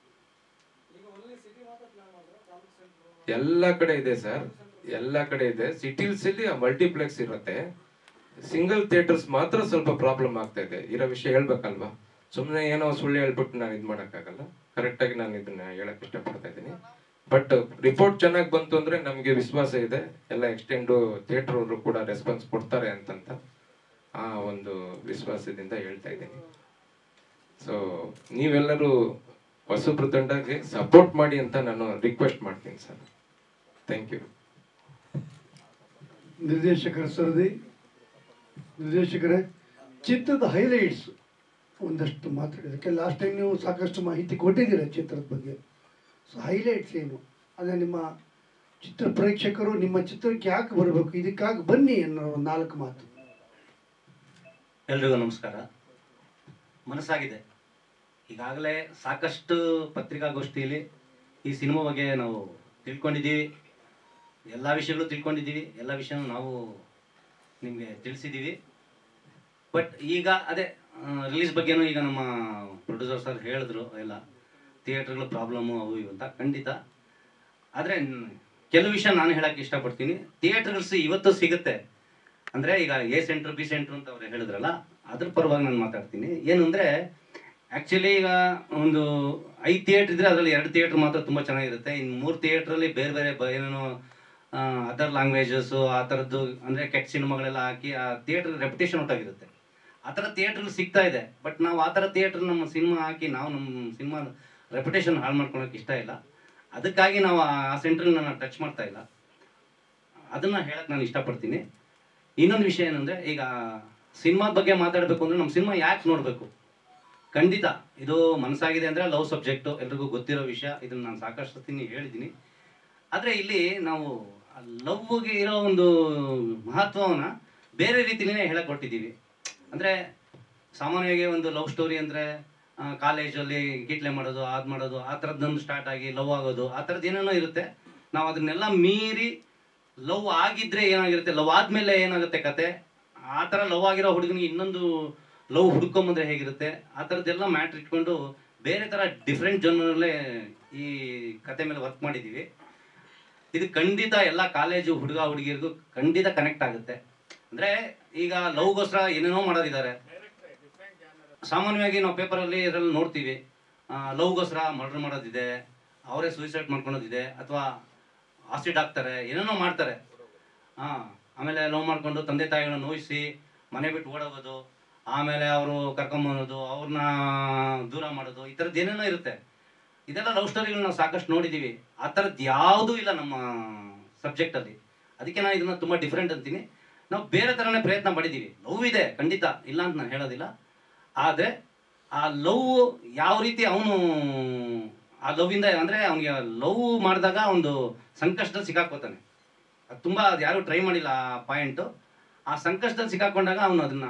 ಎಲ್ಲ ಕಡೆ ಇದೆ ಸರ್ ಎಲ್ಲ ಕಡೆ ಇದೆ ಸಿಟೀಸ್ ಅಲ್ಲಿ ಮಲ್ಟಿಪ್ಲೆಕ್ಸ್ ಇರುತ್ತೆ ಸಿಂಗಲ್ ಥಿಯೇಟರ್ಸ್ ಮಾತ್ರ ಸ್ವಲ್ಪ ಪ್ರಾಬ್ಲಮ್ ಆಗ್ತಾ ಇದೆ ಇರೋ ವಿಷಯ ಹೇಳ್ಬೇಕಲ್ವಾ ಸುಮ್ಮನೆ ಏನೋ ಸುಳ್ಳು ಹೇಳ್ಬಿಟ್ಟು ನಾನು ಇದು ಮಾಡೋಕ್ಕಾಗಲ್ಲ ಕರೆಕ್ಟ್ ಆಗಿ ನಾನು ಇದನ್ನ ಹೇಳಕ್ ಇಷ್ಟಪಡ್ತಾ ಇದ್ದೀನಿ ಬಟ್ ರಿಪೋರ್ಟ್ ಚೆನ್ನಾಗಿ ಬಂತು ಅಂದ್ರೆ ನಮಗೆ ವಿಶ್ವಾಸ ಇದೆ ಎಲ್ಲ ಎಕ್ಸ್ಟೆಂಡು ಥಿಯೇಟರ್ ಅವರು ಕೂಡ ರೆಸ್ಪಾನ್ಸ್ ಕೊಡ್ತಾರೆ ಅಂತಂತ ಆ ಒಂದು ವಿಶ್ವಾಸದಿಂದ ಹೇಳ್ತಾ ಇದ್ದೀನಿ ಸೊ ನೀವೆಲ್ಲರೂ ಹೊಸಬ್ರು ತಂಡಕ್ಕೆ ಸಪೋರ್ಟ್ ಮಾಡಿ ಅಂತ ನಾನು ರಿಕ್ವೆಸ್ಟ್ ಮಾಡ್ತೀನಿ ಸರ್ ಥ್ಯಾಂಕ್ ಯು ನಿರ್ದೇಶಕರ ಸರದಿ ನಿರ್ದೇಶಕರೇ ಚಿತ್ರದ ಹೈಲೈಟ್ಸ್ ಒಂದಷ್ಟು ಮಾತಾಡೋದಕ್ಕೆ ಲಾಸ್ಟ್ ಟೈಮ್ ನೀವು ಸಾಕಷ್ಟು ಮಾಹಿತಿ ಕೊಟ್ಟಿದ್ದೀರ ಚಿತ್ರದ ಬಗ್ಗೆ ಸೊ ಹೈಲೈಟ್ಸ್ ಏನು ಅದೇ ನಿಮ್ಮ ಚಿತ್ರ ಪ್ರೇಕ್ಷಕರು ನಿಮ್ಮ ಚಿತ್ರಕ್ಕೆ ಯಾಕೆ ಬರಬೇಕು ಇದಕ್ಕಾಗಿ ಬನ್ನಿ ಅನ್ನೋ ಒಂದು ನಾಲ್ಕು ಮಾತು ಎಲ್ರಿಗೂ ನಮಸ್ಕಾರ ಮನಸ್ಸಾಗಿದೆ ಈಗಾಗಲೇ ಸಾಕಷ್ಟು ಪತ್ರಿಕಾಗೋಷ್ಠಿಯಲ್ಲಿ ಈ ಸಿನಿಮಾ ಬಗ್ಗೆ ನಾವು ತಿಳ್ಕೊಂಡಿದ್ದೀವಿ ಎಲ್ಲ ವಿಷಯಗಳು ತಿಳ್ಕೊಂಡಿದ್ದೀವಿ ಎಲ್ಲ ವಿಷಯನೂ ನಾವು ನಿಮಗೆ ತಿಳಿಸಿದ್ದೀವಿ ಬಟ್ ಈಗ ಅದೇ ರಿಲೀಸ್ ಬಗ್ಗೆನೂ ಈಗ ನಮ್ಮ ಪ್ರೊಡ್ಯೂಸರ್ ಸರ್ ಹೇಳಿದ್ರು ಎಲ್ಲ ಥಿಯೇಟ್ರ್ಗಳ ಪ್ರಾಬ್ಲಮ್ಮು ಅವು ಇವು ಅಂತ ಖಂಡಿತ ಆದರೆ ಕೆಲವು ವಿಷಯ ನಾನು ಹೇಳಕ್ಕೆ ಇಷ್ಟಪಡ್ತೀನಿ ಥಿಯೇಟ್ರ್ಗಳು ಇವತ್ತು ಸಿಗುತ್ತೆ ಅಂದರೆ ಈಗ ಎ ಸೆಂಟ್ರ್ ಬಿ ಸೆಂಟ್ರ್ ಅಂತ ಅವ್ರು ಹೇಳಿದ್ರಲ್ಲ ಅದ್ರ ಪರವಾಗಿ ನಾನು ಮಾತಾಡ್ತೀನಿ ಏನು ಅಂದರೆ ಆ್ಯಕ್ಚುಲಿ ಈಗ ಒಂದು ಐದು ಥಿಯೇಟ್ರ್ ಇದ್ರೆ ಅದರಲ್ಲಿ ಎರಡು ಥಿಯೇಟ್ರ್ ಮಾತ್ರ ತುಂಬ ಚೆನ್ನಾಗಿರುತ್ತೆ ಇನ್ನು ಮೂರು ಥಿಯೇಟ್ರಲ್ಲಿ ಬೇರೆ ಬೇರೆ ಬ ಏನೇನೋ ಅದರ್ ಲ್ಯಾಂಗ್ವೇಜಸ್ಸು ಆ ಥರದ್ದು ಅಂದರೆ ಕೆಟ್ಟ ಸಿನಿಮಾಗಳೆಲ್ಲ ಹಾಕಿ ಆ ಥಿಯೇಟ್ರ್ ರೆಪ್ಯುಟೇಷನ್ ಹೊಟ್ಟಾಗಿರುತ್ತೆ ಆ ಥರ ಥಿಯೇಟ್ರಲ್ಲಿ ಸಿಗ್ತಾ ಇದೆ ಬಟ್ ನಾವು ಆ ಥರ ಥಿಯೇಟ್ರ್ ನಮ್ಮ ಸಿನಿಮಾ ಹಾಕಿ ನಾವು ನಮ್ಮ ಸಿನಿಮಾ ರೆಪ್ಯುಟೇಷನ್ ಹಾಳು ಮಾಡ್ಕೊಳಕ್ಕೆ ಇಷ್ಟ ಇಲ್ಲ ಅದಕ್ಕಾಗಿ ನಾವು ಆ ಸೆಂಟ್ರಲ್ಲಿ ನಾನು ಟಚ್ ಮಾಡ್ತಾ ಇಲ್ಲ ಅದನ್ನು ಹೇಳಕ್ಕೆ ನಾನು ಇಷ್ಟಪಡ್ತೀನಿ ಇನ್ನೊಂದು ವಿಷಯ ಏನಂದರೆ ಈಗ ಸಿನಿಮಾದ ಬಗ್ಗೆ ಮಾತಾಡಬೇಕು ಅಂದರೆ ನಮ್ಮ ಸಿನಿಮಾ ಯಾಕೆ ನೋಡಬೇಕು ಖಂಡಿತ ಇದು ಮನಸ್ಸಾಗಿದೆ ಅಂದರೆ ಲವ್ ಸಬ್ಜೆಕ್ಟು ಎಲ್ರಿಗೂ ಗೊತ್ತಿರೋ ವಿಷಯ ಇದನ್ನು ನಾನು ಸಾಕಷ್ಟು ಸತಿ ಹೇಳಿದ್ದೀನಿ ಆದರೆ ಇಲ್ಲಿ ನಾವು ಲವ್ಗೆ ಇರೋ ಒಂದು ಮಹತ್ವವನ್ನು ಬೇರೆ ರೀತಿಲೇ ಹೇಳಕ್ಕೆ ಕೊಟ್ಟಿದ್ದೀವಿ ಅಂದರೆ ಸಾಮಾನ್ಯವಾಗಿ ಒಂದು ಲವ್ ಸ್ಟೋರಿ ಅಂದರೆ ಕಾಲೇಜಲ್ಲಿ ಕಿಟ್ಲೆ ಮಾಡೋದು ಅದು ಮಾಡೋದು ಆ ಥರದ್ದೊಂದು ಸ್ಟಾರ್ಟ್ ಆಗಿ ಲವ್ ಆಗೋದು ಆ ಥರದ್ದು ಏನೇನೋ ಇರುತ್ತೆ ನಾವು ಅದನ್ನೆಲ್ಲ ಮೀರಿ ಲವ್ ಆಗಿದ್ರೆ ಏನಾಗಿರುತ್ತೆ ಲವ್ ಆದಮೇಲೆ ಏನಾಗುತ್ತೆ ಕತೆ ಆ ಥರ ಲವ್ ಆಗಿರೋ ಹುಡುಗನಿಗೆ ಇನ್ನೊಂದು ಲವ್ ಹುಡ್ಕೊಂಬಂದ್ರೆ ಹೇಗಿರುತ್ತೆ ಆ ಥರದ್ದೆಲ್ಲ ಮ್ಯಾಟ್ರ್ ಇಟ್ಕೊಂಡು ಬೇರೆ ಥರ ಡಿಫ್ರೆಂಟ್ ಜನರಲ್ಲೇ ಈ ಕತೆ ಮೇಲೆ ವರ್ಕ್ ಮಾಡಿದ್ದೀವಿ ಇದು ಖಂಡಿತ ಎಲ್ಲ ಕಾಲೇಜು ಹುಡುಗ ಹುಡುಗಿರಿಗೂ ಖಂಡಿತ ಕನೆಕ್ಟ್ ಆಗುತ್ತೆ ಅಂದರೆ ಈಗ ಲವ್ಗೋಸ್ಕರ ಏನೇನೋ ಮಾಡೋದಿದ್ದಾರೆ ಸಾಮಾನ್ಯವಾಗಿ ನಾವು ಪೇಪರಲ್ಲಿ ಇದರಲ್ಲಿ ನೋಡ್ತೀವಿ ಲವ್ಗೋಸ್ಕರ ಮರ್ಡರ್ ಮಾಡೋದಿದೆ ಅವರೇ ಸೂಸೈಡ್ ಮಾಡ್ಕೊಳೋದಿದೆ ಅಥವಾ ಆಸಿಡ್ ಹಾಕ್ತಾರೆ ಏನೇನೋ ಮಾಡ್ತಾರೆ ಹಾಂ ಆಮೇಲೆ ಲವ್ ಮಾಡ್ಕೊಂಡು ತಂದೆ ತಾಯಿಗಳನ್ನ ನೋಯಿಸಿ ಮನೆ ಬಿಟ್ಟು ಓಡೋಗೋದು ಆಮೇಲೆ ಅವರು ಕರ್ಕೊಂಬರೋದು ಅವ್ರನ್ನ ದೂರ ಮಾಡೋದು ಈ ಥರದ್ದು ಏನೇನೋ ಇರುತ್ತೆ ಇದೆಲ್ಲ ಲವ್ ಸ್ಟೋರಿಗಳು ನಾವು ಸಾಕಷ್ಟು ನೋಡಿದ್ದೀವಿ ಆ ಥರದ್ದು ಯಾವುದೂ ಇಲ್ಲ ನಮ್ಮ ಸಬ್ಜೆಕ್ಟಲ್ಲಿ ಅದಕ್ಕೆ ನಾನು ಇದನ್ನ ತುಂಬ ಡಿಫ್ರೆಂಟ್ ಅಂತೀನಿ ನಾವು ಬೇರೆ ಥರನೇ ಪ್ರಯತ್ನ ಪಡಿದ್ದೀವಿ ಲವ್ ಇದೆ ಖಂಡಿತ ಇಲ್ಲ ಅಂತ ನಾನು ಹೇಳೋದಿಲ್ಲ ಆದರೆ ಆ ಲವ್ ಯಾವ ರೀತಿ ಅವನು ಆ ಲವ್ವಿಂದ ಅಂದರೆ ಅವನಿಗೆ ಲವ್ ಮಾಡಿದಾಗ ಒಂದು ಸಂಕಷ್ಟದಲ್ಲಿ ಸಿಕ್ಕಾಕೋತಾನೆ ಅದು ತುಂಬ ಅದು ಯಾರೂ ಟ್ರೈ ಮಾಡಿಲ್ಲ ಆ ಪಾಯಿಂಟು ಆ ಸಂಕಷ್ಟದಲ್ಲಿ ಸಿಕ್ಕಾಕೊಂಡಾಗ ಅವನು ಅದನ್ನ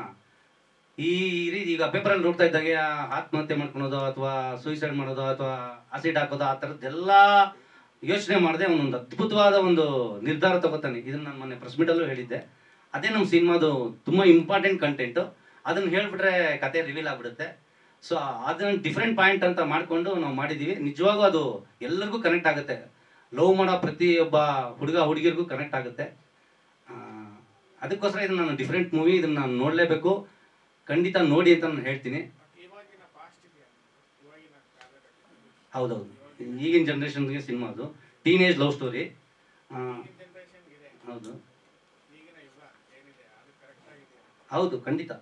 ಈ ರೀತಿ ಈಗ ಪೇಪರಲ್ಲಿ ನೋಡ್ತಾ ಇದ್ದಾಗೆ ಆ ಆತ್ಮಹತ್ಯೆ ಮಾಡ್ಕೊಳೋದು ಅಥವಾ ಸೂಸೈಡ್ ಮಾಡೋದು ಅಥವಾ ಆಸಿಡ್ ಹಾಕೋದು ಆ ಥರದ್ದೆಲ್ಲ ಯೋಚನೆ ಮಾಡದೆ ಅವನೊಂದು ಅದ್ಭುತವಾದ ಒಂದು ನಿರ್ಧಾರ ತಗೋತಾನೆ ಇದನ್ನ ನಾನು ಮೊನ್ನೆ ಪ್ರೆಸ್ ಮೀಟಲ್ಲೂ ಹೇಳಿದ್ದೆ ಅದೇ ನಮ್ಮ ಸಿನಿಮಾದು ತುಂಬ ಇಂಪಾರ್ಟೆಂಟ್ ಕಂಟೆಂಟು ಅದನ್ನು ಹೇಳ್ಬಿಟ್ರೆ ಕತೆ ರಿವೀಲ್ ಆಗ್ಬಿಡುತ್ತೆ ಸೊ ಅದನ್ನ ಡಿಫ್ರೆಂಟ್ ಪಾಯಿಂಟ್ ಅಂತ ಮಾಡಿಕೊಂಡು ನಾವು ಮಾಡಿದ್ದೀವಿ ನಿಜವಾಗೂ ಅದು ಎಲ್ಲರಿಗೂ ಕನೆಕ್ಟ್ ಆಗುತ್ತೆ ಲವ್ ಮಾಡೋ ಪ್ರತಿಯೊಬ್ಬ ಹುಡುಗ ಹುಡುಗಿರಿಗೂ ಕನೆಕ್ಟ್ ಆಗುತ್ತೆ ಆ, ಅದಕ್ಕೋಸ್ಕರ ಇದನ್ನ ನಾನು ಡಿಫ್ರೆಂಟ್ ಮೂವಿ ಇದನ್ನ ನಾನು ನೋಡಲೇಬೇಕು ಖಂಡಿತ ನೋಡಿ ಅಂತ ನಾನು ಹೇಳ್ತೀನಿ ಹೌದೌದು ಈಗಿನ ಜನ್ರೇಷನ್ಗೆ ಸಿನಿಮಾ ಅದು ಟೀನೇಜ್ ಲವ್ ಸ್ಟೋರಿ ಹೌದು ಹೌದು ಖಂಡಿತ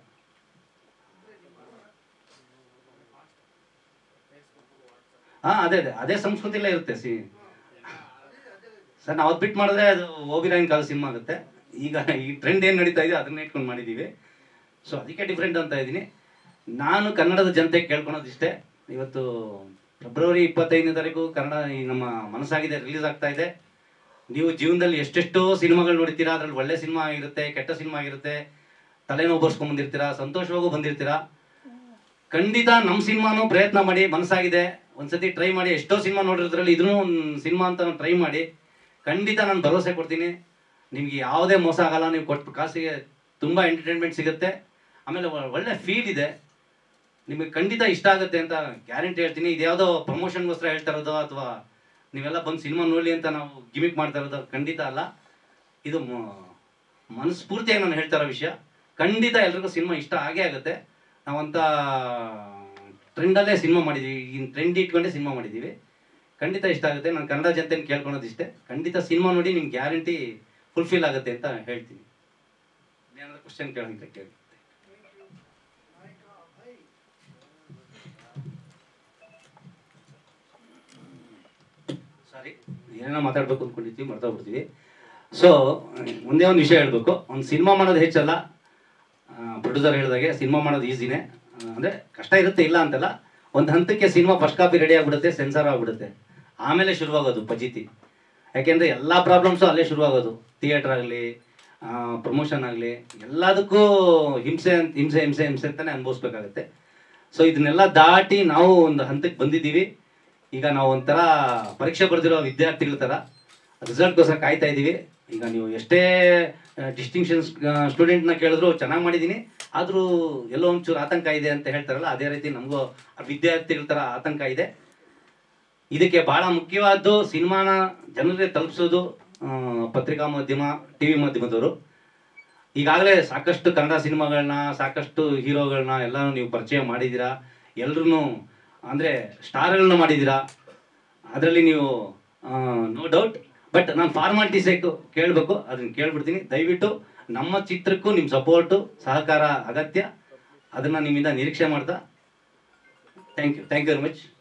ಹಾ ಅದೇ ಅದೇ ಅದೇ ಸಂಸ್ಕೃತಿಲೇ ಇರುತ್ತೆ ಸಿ ಸರ್ ನಾವು ಬಿಟ್ಟು ಮಾಡಿದ್ರೆ ಅದು ಓಬಿರಾಯನ್ ಕಾಲ ಸಿನಿಮಾ ಆಗುತ್ತೆ ಈಗ ಈ ಟ್ರೆಂಡ್ ಏನು ನಡೀತಾ ಇದೆ ಅದನ್ನ ಇಟ್ಕೊಂಡು ಮಾಡಿದ್ದೀವಿ ಸೊ ಅದಕ್ಕೆ ಡಿಫ್ರೆಂಟ್ ಅಂತ ಇದ್ದೀನಿ ನಾನು ಕನ್ನಡದ ಜನತೆಗೆ ಕೇಳ್ಕೊಳೋದಿಷ್ಟೇ ಇವತ್ತು ಫೆಬ್ರವರಿ ಇಪ್ಪತ್ತೈದನೇ ತಾರೀಕು ಕನ್ನಡ ಈ ನಮ್ಮ ಮನಸ್ಸಾಗಿದೆ ರಿಲೀಸ್ ಆಗ್ತಾ ಇದೆ ನೀವು ಜೀವನದಲ್ಲಿ ಎಷ್ಟೆಷ್ಟೋ ಸಿನಿಮಾಗಳು ನೋಡಿರ್ತೀರಾ ಅದ್ರಲ್ಲಿ ಒಳ್ಳೆ ಸಿನಿಮಾ ಆಗಿರುತ್ತೆ ಕೆಟ್ಟ ಸಿನಿಮಾ ಆಗಿರುತ್ತೆ ತಲೆನೋವು ಬರ್ಸ್ಕೊಂಡ್ ಬಂದಿರ್ತೀರಾ ಸಂತೋಷವಾಗೂ ಬಂದಿರ್ತೀರಾ ಖಂಡಿತ ನಮ್ಮ ಸಿನಿಮಾನು ಪ್ರಯತ್ನ ಮಾಡಿ ಮನಸ್ಸಾಗಿದೆ ಒಂದ್ಸತಿ ಟ್ರೈ ಮಾಡಿ ಎಷ್ಟೋ ಸಿನಿಮಾ ನೋಡಿರೋದ್ರಲ್ಲಿ ಇದನ್ನು ಒಂದು ಸಿನಿಮಾ ಅಂತ ಟ್ರೈ ಮಾಡಿ ಖಂಡಿತ ನಾನು ಭರವಸೆ ಕೊಡ್ತೀನಿ ನಿಮ್ಗೆ ಯಾವುದೇ ಮೋಸ ಆಗಲ್ಲ ನೀವು ಕೊಟ್ಟು ಕಾಸಿಗೆ ತುಂಬ ಎಂಟರ್ಟೈನ್ಮೆಂಟ್ ಸಿಗುತ್ತೆ ಆಮೇಲೆ ಒ- ಒಳ್ಳೆ ಫೀಲ್ ಇದೆ ನಿಮಗೆ ಖಂಡಿತ ಇಷ್ಟ ಆಗುತ್ತೆ ಅಂತ ಗ್ಯಾರಂಟಿ ಹೇಳ್ತೀನಿ ಇದು ಯಾವುದೋ ಪ್ರಮೋಷನ್ಗೋಸ್ಕರ ಹೇಳ್ತಾ ಇರೋದು ಅಥವಾ ನೀವೆಲ್ಲ ಬಂದು ಸಿನಿಮಾ ನೋಡಲಿ ಅಂತ ನಾವು ಗಿಮಿಕ್ ಮಾಡ್ತಾ ಇರೋದು ಖಂಡಿತ ಅಲ್ಲ ಇದು ಮ- ಮನಸ್ಫೂರ್ತಿಯಾಗಿ ನಾನು ಹೇಳ್ತಾ ಇರೋ ವಿಷಯ ಖಂಡಿತ ಎಲ್ರಿಗೂ ಸಿನಿಮಾ ಇಷ್ಟ ಆಗೇ ಆಗುತ್ತೆ ನಾವಂತ ಟ್ರೆಂಡಲ್ಲೇ ಸಿನಿಮಾ ಮಾಡಿದ್ದೀವಿ ಈಗಿನ ಟ್ರೆಂಡ್ ಇಟ್ಕೊಂಡೇ ಸಿನಿಮಾ ಮಾಡಿದ್ದೀವಿ ಖಂಡಿತ ಇಷ್ಟ ಆಗುತ್ತೆ ನಾನು ಕನ್ನಡ ಜನತೆನ ಕೇಳ್ಕೊಳೋದಿಷ್ಟೇ ಖಂಡಿತ ಸಿನಿಮಾ ನೋಡಿ ನಿಮ್ಗೆ ಗ್ಯಾರಂಟಿ ಫುಲ್ಫಿಲ್ ಆಗುತ್ತೆ ಅಂತ ಹೇಳ್ತೀನಿ ಏನಾದ್ರು ಕ್ವಶನ್ ಕೇಳಂತ ಕೇಳಿ ಸಾರಿ ಏನೇನೋ ಮಾತಾಡ್ಬೇಕು ಅಂದ್ಕೊಂಡಿರ್ತೀವಿ ಮರ್ತೋಗ್ಬಿಡ್ತೀವಿ ಸೊ ಒಂದೇ ಒಂದು ವಿಷಯ ಹೇಳ್ಬೇಕು ಒಂದು ಸಿನಿಮಾ ಮಾಡೋದು ಹೆಚ್ಚಲ್ಲ ಆ, ಪ್ರೊಡ್ಯೂಸರ್ ಹೇಳಿದಾಗೆ ಸಿನಿಮಾ ಮಾಡೋದು ಈಸಿನೇ ಅಂದರೆ ಕಷ್ಟ ಇರುತ್ತೆ ಇಲ್ಲ ಅಂತಲ್ಲ ಒಂದು ಹಂತಕ್ಕೆ ಸಿನಿಮಾ ಫಸ್ಟ್ ಕಾಪಿ ರೆಡಿ ಆಗಿಬಿಡುತ್ತೆ ಸೆನ್ಸರ್ ಆಗಿಬಿಡುತ್ತೆ ಆಮೇಲೆ ಶುರುವಾಗೋದು ಪಜಿತಿ ಯಾಕೆಂದರೆ ಎಲ್ಲ ಪ್ರಾಬ್ಲಮ್ಸು ಅಲ್ಲೇ ಶುರುವಾಗೋದು ಥಿಯೇಟ್ರ್ ಆಗಲಿ ಪ್ರಮೋಷನ್ ಆಗಲಿ ಎಲ್ಲದಕ್ಕೂ ಹಿಂಸೆ ಅಂತ ಹಿಂಸೆ ಹಿಂಸೆ ಹಿಂಸೆ ಅಂತಲೇ ಅನುಭವಿಸ್ಬೇಕಾಗತ್ತೆ ಸೊ ಇದನ್ನೆಲ್ಲ ದಾಟಿ ನಾವು ಒಂದು ಹಂತಕ್ಕೆ ಬಂದಿದ್ದೀವಿ ಈಗ ನಾವು ಒಂಥರ ಪರೀಕ್ಷೆ ಬರೆದಿರೋ ವಿದ್ಯಾರ್ಥಿಗಳ ಥರ ರಿಸಲ್ಟ್ಗೋಸ್ಕರ ಕಾಯ್ತಾ ಇದ್ದೀವಿ ಈಗ ನೀವು ಎಷ್ಟೇ ಡಿಸ್ಟಿಂಕ್ಷನ್ಸ್ ಸ್ಟೂಡೆಂಟ್ನ ಕೇಳಿದ್ರು ಚೆನ್ನಾಗಿ ಮಾಡಿದ್ದೀನಿ ಆದರೂ ಎಲ್ಲೋ ಒಂಚೂರು ಆತಂಕ ಇದೆ ಅಂತ ಹೇಳ್ತಾರಲ್ಲ ಅದೇ ರೀತಿ ನಮಗೂ ಆ ವಿದ್ಯಾರ್ಥಿಗಳ ಥರ ಆತಂಕ ಇದೆ ಇದಕ್ಕೆ ಬಹಳ ಮುಖ್ಯವಾದ್ದು ಸಿನಿಮಾನ ಜನರಿಗೆ ತಲುಪಿಸೋದು ಆ, ಪತ್ರಿಕಾ ಮಾಧ್ಯಮ ಟಿ ವಿ ಮಾಧ್ಯಮದವರು ಈಗಾಗಲೇ ಸಾಕಷ್ಟು ಕನ್ನಡ ಸಿನಿಮಾಗಳನ್ನ ಸಾಕಷ್ಟು ಹೀರೋಗಳನ್ನ ಎಲ್ಲನೂ ನೀವು ಪರಿಚಯ ಮಾಡಿದ್ದೀರಾ ಎಲ್ರೂ ಅಂದರೆ ಸ್ಟಾರ್ಗಳನ್ನ ಮಾಡಿದ್ದೀರಾ ಅದರಲ್ಲಿ ನೀವು ನೋ ಡೌಟ್ ಬಟ್ ನಾನು ಫಾರ್ಮಾಲಿಟೀಸ್ ಕೇಳಬೇಕು ಅದನ್ನ ಕೇಳ್ಬಿಡ್ತೀನಿ ದಯವಿಟ್ಟು ನಮ್ಮ ಚಿತ್ರಕ್ಕೂ ನಿಮ್ಮ ಸಪೋರ್ಟು ಸಹಕಾರ ಅಗತ್ಯ ಅದನ್ನು ನಿಮ್ಮಿಂದ ನಿರೀಕ್ಷೆ ಮಾಡ್ತಾ thank you thank you very much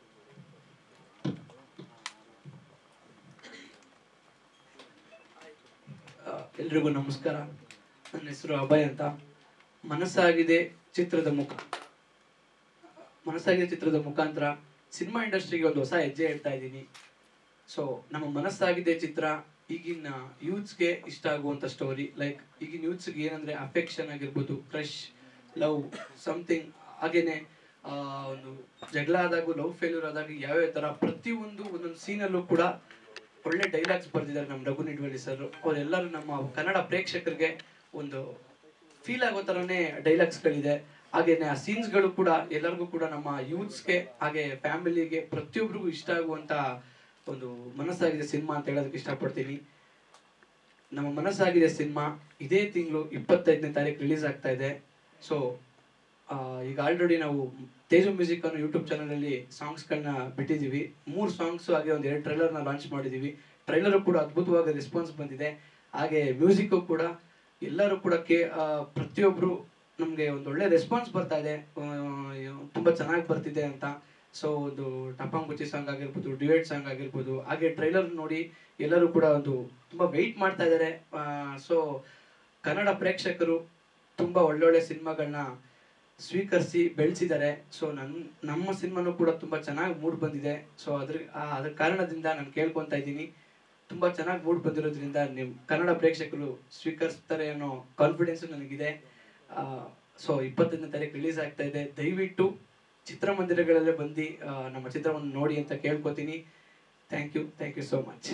ಆ, ಎಲ್ರಿಗೂ ನಮಸ್ಕಾರ ನನ್ನ ಹೆಸರು ಅಭಯ್ ಅಂತ ಮನಸ್ಸಾಗಿದೆ ಚಿತ್ರದ ಮುಖ ಮನಸ್ಸಾಗಿದೆ ಚಿತ್ರದ ಮುಖಾಂತರ ಸಿನಿಮಾ ಇಂಡಸ್ಟ್ರಿಗೆ ಒಂದು ಹೊಸ ಹೆಜ್ಜೆ ಇಡ್ತಾ ಇದ್ದೀನಿ ಸೊ ನಮ್ಮ ಮನಸ್ಸಾಗಿದೆ ಚಿತ್ರ ಈಗಿನ ಯೂತ್ಸ್ಗೆ ಇಷ್ಟ ಆಗುವಂಥ ಸ್ಟೋರಿ ಲೈಕ್ ಈಗಿನ ಯೂತ್ಸ್ಗೆ ಏನಂದ್ರೆ ಅಫೆಕ್ಷನ್ ಆಗಿರ್ಬೋದು ಕ್ರಶ್ ಲವ್ ಸಮಥಿಂಗ್ ಹಾಗೇನೆ ಆ, ಒಂದು ಜಗಳ ಆದಾಗೂ ಲವ್ ಫೇಲ್ಯೂರ್ ಆದಾಗ ಯಾವ್ಯಾವ ಥರ ಪ್ರತಿಯೊಂದು ಒಂದೊಂದು ಸೀನಲ್ಲೂ ಕೂಡ ಒಳ್ಳೆ ಡೈಲಾಗ್ಸ್ ಬರೆದಿದ್ದಾರೆ ನಮ್ಮ ರಘು ನಿಡ್ವಳ್ಳಿ ಸರ್ ಅವರೆಲ್ಲರೂ ನಮ್ಮ ಕನ್ನಡ ಪ್ರೇಕ್ಷಕರಿಗೆ ಒಂದು ಫೀಲ್ ಆಗೋ ಥರನೇ ಡೈಲಾಗ್ಸ್ಗಳಿದೆ ಹಾಗೇನೆ ಆ ಸೀನ್ಸ್ಗಳು ಕೂಡ ಎಲ್ಲರಿಗೂ ಕೂಡ ನಮ್ಮ ಯೂತ್ಸ್ಗೆ ಹಾಗೆ ಫ್ಯಾಮಿಲಿಗೆ ಪ್ರತಿಯೊಬ್ಬರಿಗೂ ಇಷ್ಟ ಆಗುವಂತ ಒಂದು ಮನಸ್ಸಾಗಿದೆ ಸಿನಿಮಾ ಅಂತ ಹೇಳೋದಕ್ಕೆ ಇಷ್ಟಪಡ್ತೀನಿ ನಮ್ಮ ಮನಸ್ಸಾಗಿದೆ ಸಿನಿಮಾ ಇದೇ ತಿಂಗಳು ಇಪ್ಪತ್ತೈದನೇ ತಾರೀಕು ರಿಲೀಸ್ ಆಗ್ತಾ ಇದೆ ಸೊ ಈಗ ಆಲ್ರೆಡಿ ನಾವು ತೇಜು ಮ್ಯೂಸಿಕ್ ಅನ್ನೋ ಯೂಟ್ಯೂಬ್ ಚಾನಲಲ್ಲಿ ಸಾಂಗ್ಸ್ಗಳನ್ನ ಬಿಟ್ಟಿದ್ದೀವಿ ಮೂರು ಸಾಂಗ್ಸು ಹಾಗೆ ಒಂದು ಎರಡು ಟ್ರೈಲರ್ನ ಲಾಂಚ್ ಮಾಡಿದ್ದೀವಿ ಟ್ರೈಲರು ಕೂಡ ಅದ್ಭುತವಾದ ರೆಸ್ಪಾನ್ಸ್ ಬಂದಿದೆ ಹಾಗೆ ಮ್ಯೂಸಿಕ್ಕು ಕೂಡ ಎಲ್ಲರೂ ಕೂಡ ಕೇ ಆ, ಪ್ರತಿಯೊಬ್ರು ನಮಗೆ ಒಂದು ಒಳ್ಳೆ ರೆಸ್ಪಾನ್ಸ್ ಬರ್ತಾ ಇದೆ ಆ, ತುಂಬಾ ಚೆನ್ನಾಗಿ ಬರ್ತಿದೆ ಅಂತ ಸೊ ಒಂದು ಟಪಾಂಗುಚಿ ಸಾಂಗ್ ಆಗಿರ್ಬೋದು ಡ್ಯುಯೇಟ್ ಸಾಂಗ್ ಆಗಿರ್ಬೋದು ಹಾಗೆ ಟ್ರೈಲರ್ ನೋಡಿ ಎಲ್ಲರೂ ಕೂಡ ಒಂದು ತುಂಬಾ ವೆಯ್ಟ್ ಮಾಡ್ತಾ ಇದ್ದಾರೆ ಸೊ ಕನ್ನಡ ಪ್ರೇಕ್ಷಕರು ತುಂಬಾ ಒಳ್ಳೊಳ್ಳೆ ಸಿನಿಮಾಗಳನ್ನ ಸ್ವೀಕರಿಸಿ ಬೆಳೆಸಿದ್ದಾರೆ ಸೊ ನನ್ ನಮ್ಮ ಸಿನಿಮಾನು ಕೂಡ ತುಂಬಾ ಚೆನ್ನಾಗಿ ಮೂಡ್ ಬಂದಿದೆ ಸೊ ಅದ್ರ ಆ- ಅದ್ರ ಕಾರಣದಿಂದ ನಾನು ಕೇಳ್ಕೊಂತ ಇದ್ದೀನಿ ತುಂಬಾ ಚೆನ್ನಾಗಿ ಮೂಡ್ ಬಂದಿರೋದ್ರಿಂದ ನಿಮ್ ಕನ್ನಡ ಪ್ರೇಕ್ಷಕರು ಸ್ವೀಕರಿಸ್ತಾರೆ ಅನ್ನೋ ಕಾನ್ಫಿಡೆನ್ಸ್ ನನಗಿದೆ ಸೊ ಇಪ್ಪತ್ತೈದನೇ ತಾರೀಕು ರಿಲೀಸ್ ಆಗ್ತಾ ಇದೆ ದಯವಿಟ್ಟು ಚಿತ್ರಮಂದಿರಗಳಲ್ಲೇ ಬಂದು ಆ, ನಮ್ಮ ಚಿತ್ರವನ್ನು ನೋಡಿ ಅಂತ ಕೇಳ್ಕೊತೀನಿ thank you thank you so much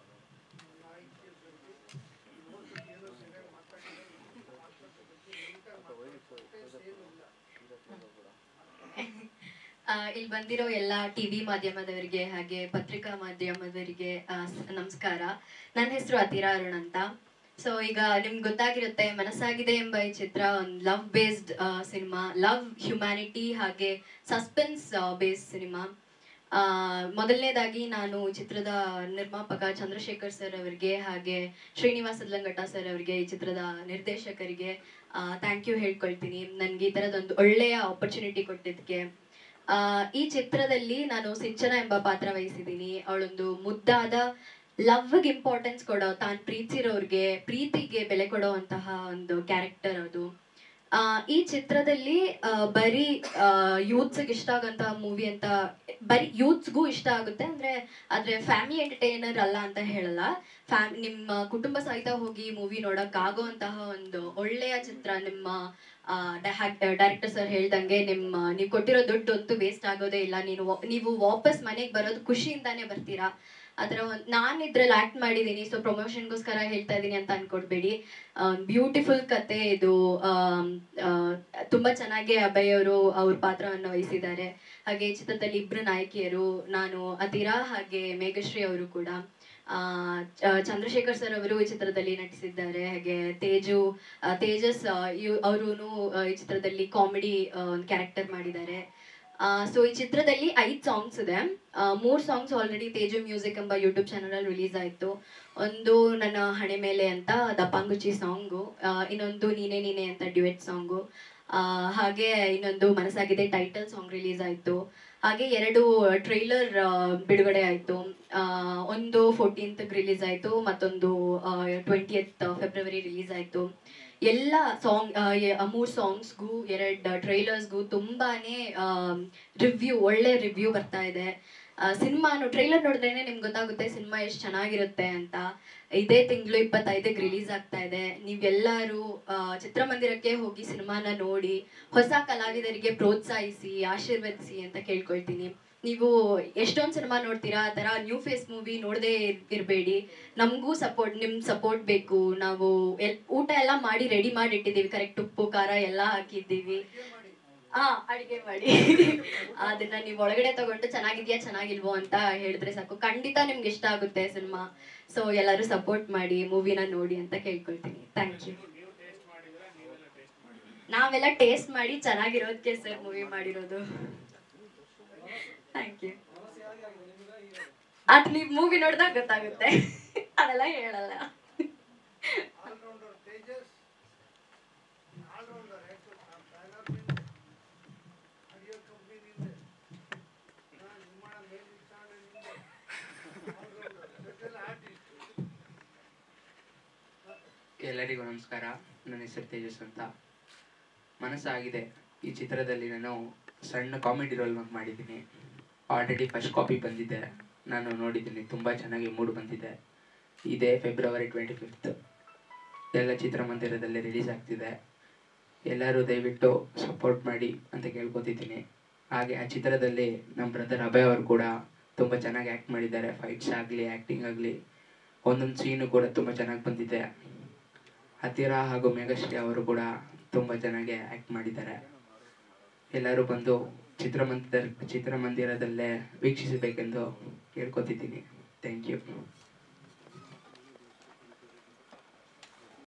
ಆ, ಇಲ್ಲಿ ಬಂದಿರೋ ಎಲ್ಲ ಟಿವಿ ಮಾಧ್ಯಮದವರಿಗೆ ಹಾಗೆ ಪತ್ರಿಕಾ ಮಾಧ್ಯಮದವರಿಗೆ ಆ, ಸ್- ನಮಸ್ಕಾರ ನನ್ನ ಹೆಸರು ಅತಿರಾ ಅರುಣ್ ಅಂತ ಸೊ ಈಗ ನಿಮ್ಗೆ ಗೊತ್ತಾಗಿರುತ್ತೆ ಮನಸ್ಸಾಗಿದೆ ಎಂಬ ಈ ಚಿತ್ರ ಒಂದು love based cinema love humanity ಹಾಗೆ ಸಸ್ಪೆನ್ಸ್ ಬೇಸ್ಡ್ ಸಿನಿಮಾ ಮೊದಲನೇದಾಗಿ ನಾನು ಈ ಚಿತ್ರದ ನಿರ್ಮಾಪಕ ಚಂದ್ರಶೇಖರ್ ಸರ್ ಅವರಿಗೆ ಹಾಗೆ ಶ್ರೀನಿವಾಸ್ ಅದ್ಲಂಗಟ ಸರ್ ಅವರಿಗೆ ಈ ಚಿತ್ರದ ನಿರ್ದೇಶಕರಿಗೆ ಥ್ಯಾಂಕ್ ಯು ಹೇಳ್ಕೊಳ್ತೀನಿ ನನಗೆ ಈ ಥರದೊಂದು ಒಳ್ಳೆಯ ಆಪರ್ಚುನಿಟಿ ಕೊಟ್ಟಿದ್ದಕ್ಕೆ ಆ, ಈ ಚಿತ್ರದಲ್ಲಿ ನಾನು ಸಿಂಚನ ಎಂಬ ಪಾತ್ರ ವಹಿಸಿದ್ದೀನಿ ಅವಳೊಂದು ಮುದ್ದಾದ ಲವ್ಗೆ ಇಂಪಾರ್ಟೆನ್ಸ್ ಕೊಡೋ ತಾನು ಪ್ರೀತಿರೋರ್ಗೆ ಪ್ರೀತಿಗೆ ಬೆಲೆ ಕೊಡೋವಂತಹ ಒಂದು ಕ್ಯಾರೆಕ್ಟರ್ ಅದು ಆ, ಈ ಚಿತ್ರದಲ್ಲಿ ಆ, ಬರೀ ಯೂತ್ಸ್ಗೆ ಇಷ್ಟ ಆಗಂತ ಮೂವಿ ಅಂತ ಬರೀ ಯೂತ್ಸ್ಗೂ ಇಷ್ಟ ಆಗುತ್ತೆ ಅಂದ್ರೆ ಆದ್ರೆ ಫ್ಯಾಮಿಲಿ ಎಂಟರ್ಟೈನರ್ ಅಲ್ಲ ಅಂತ ಹೇಳಲ್ಲ ಫ್ಯಾಮ್ ನಿಮ್ಮ ಕುಟುಂಬ ಸಹಿತ ಹೋಗಿ ಮೂವಿ ನೋಡಕ್ ಆಗೋಂತಹ ಒಂದು ಒಳ್ಳೆಯ ಚಿತ್ರ ನಿಮ್ಮ ಡೈರೆಕ್ಟರ್ ಸರ್ ಹೇಳ್ದಂಗೆ ನಿಮ್ಮ ನೀವು ಕೊಟ್ಟಿರೋ ದುಡ್ಡು ಅಂತೂ ವೇಸ್ಟ್ ಆಗೋದೇ ಇಲ್ಲ ನೀನು ವಾ- ನೀವು ವಾಪಸ್ ಮನೆಗೆ ಬರೋದು ಖುಷಿಯಿಂದಾನೇ ಬರ್ತೀರಾ ಅದರ ಒಂದು ನಾನು ಇದ್ರಲ್ಲಿ ಆಕ್ಟ್ ಮಾಡಿದ್ದೀನಿ ಸೊ ಪ್ರಮೋಷನ್ಗೋಸ್ಕರ ಹೇಳ್ತಾ ಇದ್ದೀನಿ ಅಂತ ಅನ್ಕೊಡ್ಬೇಡಿ ಬ್ಯೂಟಿಫುಲ್ ಕತೆ ಇದು ಆಮ್, ಆ, ತುಂಬಾ ಚೆನ್ನಾಗಿ ಅಭಯ್ ಅವರು ಅವ್ರ ಪಾತ್ರವನ್ನು ವಹಿಸಿದ್ದಾರೆ ಹಾಗೆ ಈ ಚಿತ್ರದಲ್ಲಿ ಇಬ್ರು ನಾಯಕಿಯರು ನಾನು ಅತಿರಾ ಹಾಗೆ ಮೇಘಶ್ರೀ ಅವರು ಕೂಡ ಆ, ಚ- ಚಂದ್ರಶೇಖರ್ ಸರ್ ಅವರು ಈ ಚಿತ್ರದಲ್ಲಿ ನಟಿಸಿದ್ದಾರೆ ಹಾಗೆ ತೇಜು ಆ, ತೇಜಸ್ ಅವರು ಈ ಚಿತ್ರದಲ್ಲಿ ಕಾಮಿಡಿ ಒಂದು ಕ್ಯಾರೆಕ್ಟರ್ ಮಾಡಿದ್ದಾರೆ ಸೊ ಈ ಚಿತ್ರದಲ್ಲಿ ಐದು ಸಾಂಗ್ಸ್ ಇದೆ ಆ, ಮೂರ್ ಸಾಂಗ್ಸ್ ಆಲ್ರೆಡಿ ತೇಜು ಮ್ಯೂಸಿಕ್ ಎಂಬ ಯೂಟ್ಯೂಬ್ ಚಾನಲ್ ಅಲ್ಲಿ ರಿಲೀಸ್ ಆಯ್ತು ಒಂದು ನನ್ನ ಹಣೆ ಮೇಲೆ ಅಂತ ದಪಾಂಗುಚಿ ಸಾಂಗು ಇನ್ನೊಂದು ನೀನೆ ನೀನೆ ಅಂತ ಡ್ಯುಯೆಟ್ ಸಾಂಗು ಹಾಗೆ ಇನ್ನೊಂದು ಮನಸ್ಸಾಗಿದೆ ಟೈಟಲ್ ಸಾಂಗ್ ರಿಲೀಸ್ ಆಯ್ತು ಹಾಗೆ ಎರಡು ಟ್ರೈಲರ್ ಬಿಡುಗಡೆ ಆಯ್ತು ಆ, ಒಂದು ಫೋರ್ಟೀನ್ತ್ ರಿಲೀಸ್ ಆಯ್ತು ಮತ್ತೊಂದು ಟ್ವೆಂಟಿಯತ್ ಫೆಬ್ರವರಿ ರಿಲೀಸ್ ಆಯ್ತು ಎಲ್ಲ ಸಾಂಗ್ ಮೂರು ಸಾಂಗ್ಸ್ಗೂ ಎರಡು ಟ್ರೈಲರ್ಸ್ಗೂ ತುಂಬಾನೇ ರಿವ್ಯೂ ಒಳ್ಳೆ ರಿವ್ಯೂ ಬರ್ತಾ ಇದೆ ಸಿನಿಮಾನು ಟ್ರೈಲರ್ ನೋಡಿದ್ರೇನೆ ನಿಮ್ಗೆ ಗೊತ್ತಾಗುತ್ತೆ ಸಿನಿಮಾ ಎಷ್ಟು ಚೆನ್ನಾಗಿರುತ್ತೆ ಅಂತ ಇದೇ ತಿಂಗಳು ಇಪ್ಪತ್ತೈದಕ್ಕೆ ರಿಲೀಸ್ ಆಗ್ತಾ ಇದೆ ನೀವೆಲ್ಲರೂ ಆ, ಚಿತ್ರಮಂದಿರಕ್ಕೆ ಹೋಗಿ ಸಿನಿಮಾನ ನೋಡಿ ಹೊಸ ಕಲಾವಿದರಿಗೆ ಪ್ರೋತ್ಸಾಹಿಸಿ ಆಶೀರ್ವದಿಸಿ ಅಂತ ಕೇಳ್ಕೊಳ್ತೀನಿ ನೀವು ಎಷ್ಟೊಂದು ಸಿನಿಮಾ ನೋಡ್ತೀರಾ ಆ ಥರ ನ್ಯೂ ಫೇಸ್ ಮೂವಿ ನೋಡದೇ ಇರಬೇಡಿ ನಮಗೂ ಸಪೋರ್ಟ್ ನಿಮ್ಮ ಸಪೋರ್ಟ್ ಬೇಕು ನಾವು ಎಲ್ ಊಟ ಎಲ್ಲ ಮಾಡಿ ರೆಡಿ ಮಾಡಿ ಇಟ್ಟಿದ್ದೀವಿ ಕರೆಕ್ಟ್ ಉಪ್ಪು ಖಾರ ಎಲ್ಲ ಹಾಕಿದ್ದೀವಿ ಹಾ ಅಡಿಗೆ ಮಾಡಿ ಅದನ್ನ ನೀವು ಒಳಗಡೆ ತಗೊಂಡು ಚೆನ್ನಾಗಿದ್ಯಾ ಚೆನ್ನಾಗಿಲ್ವೋ ಅಂತ ಹೇಳಿದ್ರೆ ಸಾಕು ಖಂಡಿತ ನಿಮ್ಗೆ ಇಷ್ಟ ಆಗುತ್ತೆ ಸಿನಿಮಾ ಸೊ ಎಲ್ಲರೂ ಸಪೋರ್ಟ್ ಮಾಡಿ ಮೂವಿನ ನೋಡಿ ಅಂತ ಕೇಳ್ಕೊಳ್ತೀನಿ ಥ್ಯಾಂಕ್ ಯು ನಾವೆಲ್ಲ ಟೇಸ್ಟ್ ಮಾಡಿ ಚೆನ್ನಾಗಿರೋದಕ್ಕೆ ಸರ್ ಮೂವಿ ಮಾಡಿರೋದು ಥ್ಯಾಂಕ್ ಯು ಅದು ನೀವು ಮೂವಿ ನೋಡಿದಾಗ ಗೊತ್ತಾಗುತ್ತೆ ಅದೆಲ್ಲ ಹೇಳಲ್ಲ ಎಲ್ಲರಿಗೂ ನಮಸ್ಕಾರ ನನ್ನ ಹೆಸರು ತೇಜಸ್ ಅಂತ ಮನಸ್ಸಾಗಿದೆ ಈ ಚಿತ್ರದಲ್ಲಿ ನಾನು ಸಣ್ಣ ಕಾಮಿಡಿ ರೋಲ್ ಮಾಡಿದ್ದೀನಿ ಆಲ್ರೆಡಿ ಫಸ್ಟ್ ಕಾಪಿ ಬಂದಿದೆ ನಾನು ನೋಡಿದ್ದೀನಿ ತುಂಬ ಚೆನ್ನಾಗಿ ಮೂಡ್ ಬಂದಿದೆ ಇದೇ ಫೆಬ್ರವರಿ ಟ್ವೆಂಟಿ ಫಿಫ್ತ್ ಎಲ್ಲ ಚಿತ್ರಮಂದಿರದಲ್ಲಿ ರಿಲೀಸ್ ಆಗ್ತಿದೆ ಎಲ್ಲರೂ ದಯವಿಟ್ಟು ಸಪೋರ್ಟ್ ಮಾಡಿ ಅಂತ ಕೇಳ್ಕೊತಿದ್ದೀನಿ ಹಾಗೆ ಆ ಚಿತ್ರದಲ್ಲಿ ನಮ್ಮ ಬ್ರದರ್ ಅಭಯ್ ಅವರು ಕೂಡ ತುಂಬ ಚೆನ್ನಾಗಿ ಆ್ಯಕ್ಟ್ ಮಾಡಿದ್ದಾರೆ ಫೈಟ್ಸ್ ಆಗಲಿ ಆ್ಯಕ್ಟಿಂಗ್ ಆಗಲಿ ಒಂದೊಂದು ಸೀನು ಕೂಡ ತುಂಬ ಚೆನ್ನಾಗಿ ಬಂದಿದೆ ಹತ್ತಿರ ಹಾಗೂ ಮೇಘಶ್ರೀ ಅವರು ಕೂಡ ತುಂಬ ಚೆನ್ನಾಗಿ ಆ್ಯಕ್ಟ್ ಮಾಡಿದ್ದಾರೆ ಎಲ್ಲರೂ ಬಂದು ಚಿತ್ರಮಂದಿರ ಚಿತ್ರಮಂದಿರದಲ್ಲೇ ವೀಕ್ಷಿಸಬೇಕೆಂದು ಕೇಳ್ಕೊತಿದ್ದೀನಿ ಥ್ಯಾಂಕ್ ಯು